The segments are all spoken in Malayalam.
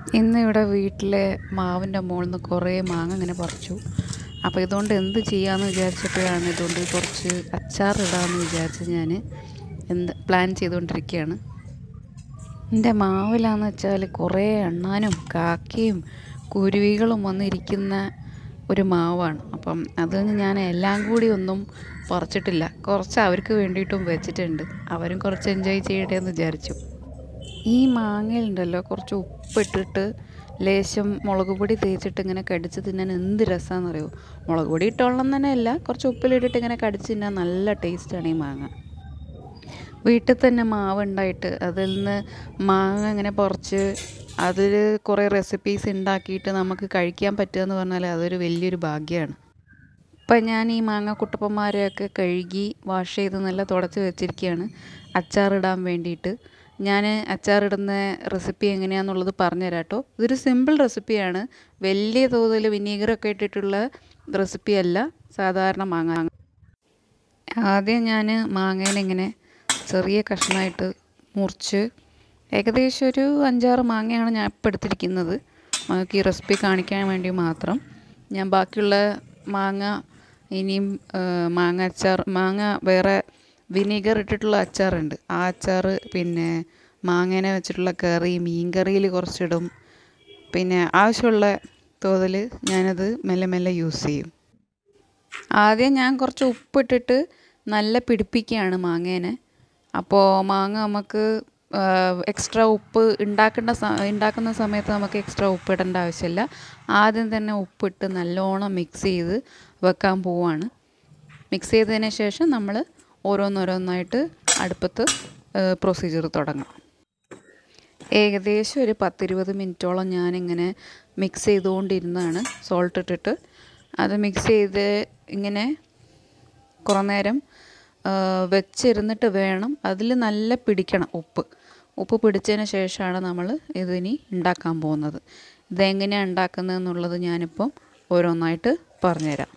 ഇന്ന് ഇവിടെ വീട്ടിലെ മാവിൻ്റെ മുകളിൽ നിന്ന് കുറേ മാങ്ങ ഇങ്ങനെ പറിച്ചു അപ്പോൾ ഇതുകൊണ്ട് എന്ത് ചെയ്യാമെന്ന് വിചാരിച്ചപ്പോഴാണ് ഇതുകൊണ്ട് കുറച്ച് അച്ചാർ ഇടാമെന്ന് വിചാരിച്ച് ഞാൻ എന്ത് പ്ലാൻ ചെയ്തുകൊണ്ടിരിക്കുകയാണ് എൻ്റെ മാവിലാന്ന് വെച്ചാൽ കുറേ എണ്ണാനും കാക്കയും കുരുവികളും വന്നിരിക്കുന്ന ഒരു മാവാണ് അപ്പം അത് ഞാൻ എല്ലാം കൂടി ഒന്നും പറിച്ചിട്ടില്ല കുറച്ച് അവർക്ക് വേണ്ടിയിട്ടും വെച്ചിട്ടുണ്ട് അവരും കുറച്ച് എൻജോയ് ചെയ്യട്ടെ എന്ന് വിചാരിച്ചു ഈ മാങ്ങയിലുണ്ടല്ലോ കുറച്ച് ഉപ്പിട്ടിട്ട് ലേശം മുളക് പൊടി തേച്ചിട്ട് ഇങ്ങനെ കടിച്ച് തിന്നാൻ എന്ത് രസമാണെന്നറിയോ മുളക് പൊടി ഇട്ടോളം തന്നെ അല്ല കുറച്ച് ഉപ്പിലിട്ടിട്ട് ഇങ്ങനെ കടിച്ച് തിന്നാൻ നല്ല ടേസ്റ്റാണ് ഈ മാങ്ങ വീട്ടിൽ തന്നെ മാവ് ഉണ്ടായിട്ട് അതിൽ നിന്ന് മാങ്ങ ഇങ്ങനെ പറിച്ച് അതിൽ കുറേ റെസിപ്പീസ് ഉണ്ടാക്കിയിട്ട് നമുക്ക് കഴിക്കാൻ പറ്റുക എന്ന് പറഞ്ഞാൽ അതൊരു വലിയൊരു ഭാഗ്യമാണ് ഇപ്പം ഞാൻ ഈ മാങ്ങ കുട്ടപ്പന്മാരെയൊക്കെ കഴുകി വാഷ് ചെയ്ത് നല്ല തുടച്ച് വെച്ചിരിക്കുകയാണ് അച്ചാറിടാൻ വേണ്ടിയിട്ട് ഞാൻ അച്ചാറിടുന്ന റെസിപ്പി എങ്ങനെയാണെന്നുള്ളത് പറഞ്ഞുതരാം കേട്ടോ ഇതൊരു സിമ്പിൾ റെസിപ്പിയാണ് വലിയ തോതിൽ വിനീഗറൊക്കെ ഇട്ടിട്ടുള്ള റെസിപ്പി അല്ല സാധാരണ മാങ്ങ ആദ്യം ഞാൻ മാങ്ങേനെ ഇങ്ങനെ ചെറിയ കഷ്ണമായിട്ട് മുറിച്ച് ഏകദേശം ഒരു അഞ്ചാറ് മാങ്ങയാണ് ഞാൻ ഇപ്പോൾ എടുത്തിരിക്കുന്നത് നമുക്ക് ഈ റെസിപ്പി കാണിക്കാൻ വേണ്ടി മാത്രം ഞാൻ ബാക്കിയുള്ള മാങ്ങ ഇനിയും മാങ്ങ അച്ചാർ മാങ്ങ വേറെ വിനീഗർ ഇട്ടിട്ടുള്ള അച്ചാറുണ്ട് ആ അച്ചാർ പിന്നെ മാങ്ങേനെ വെച്ചിട്ടുള്ള കറി മീൻ കറിയിൽ കുറച്ചിടും പിന്നെ ആവശ്യമുള്ള തോതിൽ ഞാനത് മെല്ലെ മെല്ലെ യൂസ് ചെയ്യും ആദ്യം ഞാൻ കുറച്ച് ഉപ്പിട്ടിട്ട് നല്ല പിടിപ്പിക്കുകയാണ് മാങ്ങേനെ അപ്പോൾ മാങ്ങ നമുക്ക് എക്സ്ട്രാ ഉപ്പ് ഉണ്ടാക്കേണ്ട ഉണ്ടാക്കുന്ന സമയത്ത് നമുക്ക് എക്സ്ട്രാ ഉപ്പ് ഇടേണ്ട ആവശ്യമില്ല ആദ്യം തന്നെ ഉപ്പിട്ട് നല്ലോണം മിക്സ് ചെയ്ത് വെക്കാൻ പോവാണ് മിക്സ് ചെയ്തതിന് ശേഷം നമ്മൾ ഓരോന്നോരോന്നായിട്ട് അടുപ്പത്ത് പ്രൊസീജിയർ തുടങ്ങാം ഏകദേശം ഒരു പത്തിരുപത് മിനിറ്റോളം ഞാനിങ്ങനെ മിക്സ് ചെയ്തുകൊണ്ടിരുന്നതാണ് സോൾട്ട് ഇട്ടിട്ട് അത് മിക്സ് ചെയ്ത് ഇങ്ങനെ കുറേ നേരം വെച്ചിരുന്നിട്ട് വേണം അതിൽ നല്ല പിടിക്കണം ഉപ്പ് ഉപ്പ് പിടിച്ചതിന് ശേഷമാണ് നമ്മൾ ഇതിനി ഉണ്ടാക്കാൻ പോകുന്നത് ഇതെങ്ങനെയാണ് ഉണ്ടാക്കുന്നത് എന്നുള്ളത് ഞാനിപ്പം ഓരോന്നായിട്ട് പറഞ്ഞുതരാം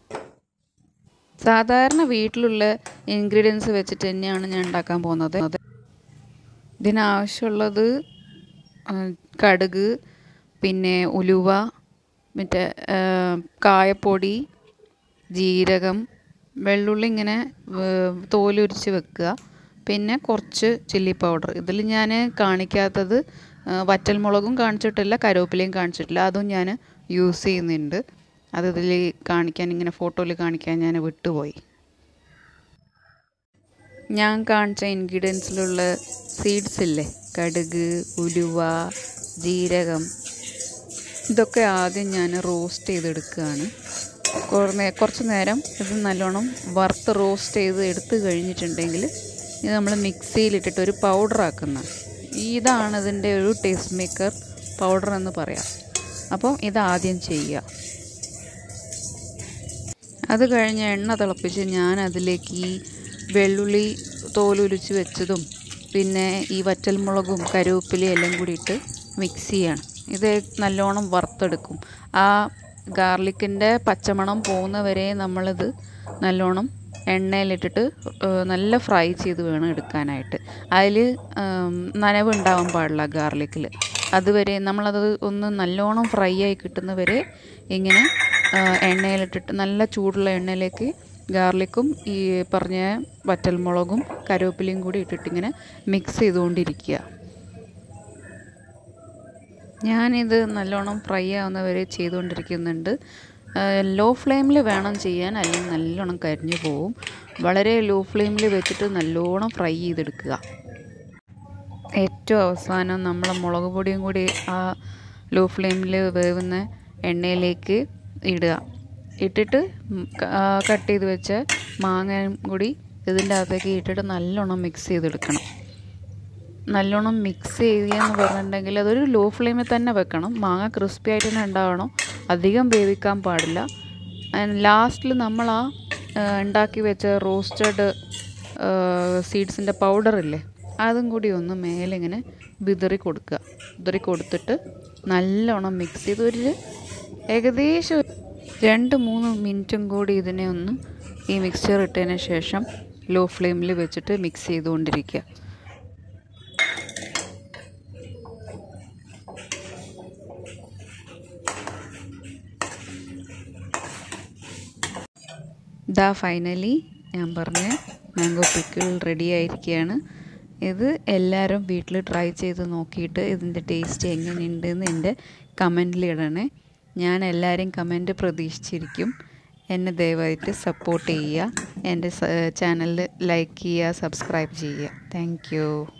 സാധാരണ വീട്ടിലുള്ള ഇൻഗ്രീഡിയൻസ് വെച്ചിട്ട് തന്നെയാണ് ഞാൻ ഉണ്ടാക്കാൻ പോകുന്നത് ഇതിനാവശ്യമുള്ളത് കടുക് പിന്നെ ഉലുവ മറ്റേ കായപ്പൊടി ജീരകം വെള്ളുള്ളി ഇങ്ങനെ തോലുരിച്ച് വെക്കുക പിന്നെ കുറച്ച് ചില്ലി പൗഡർ ഇതിൽ ഞാൻ കാണിക്കാത്തത് വറ്റൽമുളകും കാണിച്ചിട്ടില്ല കരുവേപ്പിലയും കാണിച്ചിട്ടില്ല അതും ഞാൻ യൂസ് ചെയ്യുന്നുണ്ട് അത് ഇതിൽ കാണിക്കാൻ ഇങ്ങനെ ഫോട്ടോയിൽ കാണിക്കാൻ ഞാൻ വിട്ടുപോയി ഞാൻ കാണിച്ച ഇൻഗ്രീഡിയൻസിലുള്ള സീഡ്സ് ഇല്ലേ കടുക് ഉലുവ ജീരകം ഇതൊക്കെ ആദ്യം ഞാൻ റോസ്റ്റ് ചെയ്തെടുക്കുകയാണ് കുറച്ച് നേരം ഇത് നല്ലോണം വറുത്ത് റോസ്റ്റ് ചെയ്ത് എടുത്ത് കഴിഞ്ഞിട്ടുണ്ടെങ്കിൽ ഇത് നമ്മൾ മിക്സിയിലിട്ടിട്ട് ഒരു പൗഡർ ആക്കുന്ന ഇതാണ് ഇതിൻ്റെ ഒരു ടേസ്റ്റ് മേക്കർ പൗഡർ എന്ന് പറയാം അപ്പോൾ ഇത് ആദ്യം ചെയ്യുക അത് കഴിഞ്ഞ് എണ്ണ തിളപ്പിച്ച് ഞാൻ അതിലേക്ക് ഈ വെള്ളുള്ളി തോലുരിച്ച് വെച്ചതും പിന്നെ ഈ വറ്റൽമുളകും കരുവേപ്പിലയും എല്ലാം കൂടി ഇട്ട് മിക്സ് ചെയ്യണം ഇത് നല്ലോണം വറുത്തെടുക്കും ആ ഗാർലിക്കിൻ്റെ പച്ചമണം പോകുന്നവരെ നമ്മളിത് നല്ലോണം എണ്ണയിലിട്ടിട്ട് നല്ല ഫ്രൈ ചെയ്ത് വേണം എടുക്കാനായിട്ട് അതിൽ നനവ് ഉണ്ടാവാൻ പാടില്ല ഗാർലിക്കിൽ അതുവരെ നമ്മളത് ഒന്ന് നല്ലോണം ഫ്രൈ ആയി കിട്ടുന്നവരെ ഇങ്ങനെ എണ്ണയിലിട്ടിട്ട് നല്ല ചൂടുള്ള എണ്ണയിലേക്ക് ഗാർലിക്കും ഈ പറഞ്ഞ വറ്റൽമുളകും കരുവേപ്പിലയും കൂടി ഇട്ടിട്ടിങ്ങനെ മിക്സ് ചെയ്തുകൊണ്ടിരിക്കുക ഞാനിത് നല്ലോണം ഫ്രൈ ആവുന്നവരെ ചെയ്തുകൊണ്ടിരിക്കുന്നുണ്ട് ലോ ഫ്ലെയിമിൽ വേണം ചെയ്യാൻ അല്ലെങ്കിൽ നല്ലോണം കരിഞ്ഞു പോവും വളരെ ലോ ഫ്ലെയിമിൽ വെച്ചിട്ട് നല്ലോണം ഫ്രൈ ചെയ്തെടുക്കുക ഏറ്റവും അവസാനം നമ്മൾ മുളക് പൊടിയും കൂടി ആ ലോ ഫ്ലെയിമിൽ വേവുന്ന എണ്ണയിലേക്ക് ഇടുക ഇട്ടിട്ട് കട്ട് ചെയ്ത് വെച്ച മാങ്ങയും കൂടി ഇതിൻ്റെ അകത്തേക്ക് ഇട്ടിട്ട് നല്ലോണം മിക്സ് ചെയ്തെടുക്കണം നല്ലോണം മിക്സ് ചെയ്യുകയെന്ന് പറഞ്ഞിട്ടുണ്ടെങ്കിൽ അതൊരു ലോ ഫ്ലെയിമിൽ തന്നെ വെക്കണം മാങ്ങ ക്രിസ്പി ആയിട്ട് തന്നെ ഉണ്ടാവണം അധികം വേവിക്കാൻ പാടില്ല ലാസ്റ്റിൽ നമ്മൾ ആ ഉണ്ടാക്കി വെച്ച റോസ്റ്റഡ് സീഡ്സിൻ്റെ പൗഡറില്ലേ അതും കൂടി ഒന്ന് മേലെ ഇങ്ങനെ വിതറി കൊടുക്കുക വിതറി കൊടുത്തിട്ട് നല്ലോണം മിക്സ് ചെയ്ത് ഒരു ഏകദേശം രണ്ട് മൂന്ന് മിനിറ്റും കൂടി ഇതിനെ ഒന്ന് ഈ മിക്സ്ചർ ഇട്ടതിന് ശേഷം ലോ ഫ്ലെയിമിൽ വെച്ചിട്ട് മിക്സ് ചെയ്തുകൊണ്ടിരിക്കുക ദാ ഫൈനലി ഞാൻ പറഞ്ഞ മാംഗോ പിക്കിൾ റെഡി ആയിരിക്കുകയാണ് ഇത് എല്ലാവരും വീട്ടിൽ ട്രൈ ചെയ്ത് നോക്കിയിട്ട് ഇതിൻ്റെ ടേസ്റ്റ് എങ്ങനെയുണ്ടെന്ന് എൻ്റെ കമൻറ്റിൽ ഇടണേ ഞാൻ എല്ലാവരെയും കമൻറ്റ് പ്രതീക്ഷിച്ചിരിക്കും എന്നെ ദയവായിട്ട് സപ്പോർട്ട് ചെയ്യുക എൻ്റെ ചാനൽ ലൈക്ക് ചെയ്യുക സബ്സ്ക്രൈബ് ചെയ്യുക താങ്ക്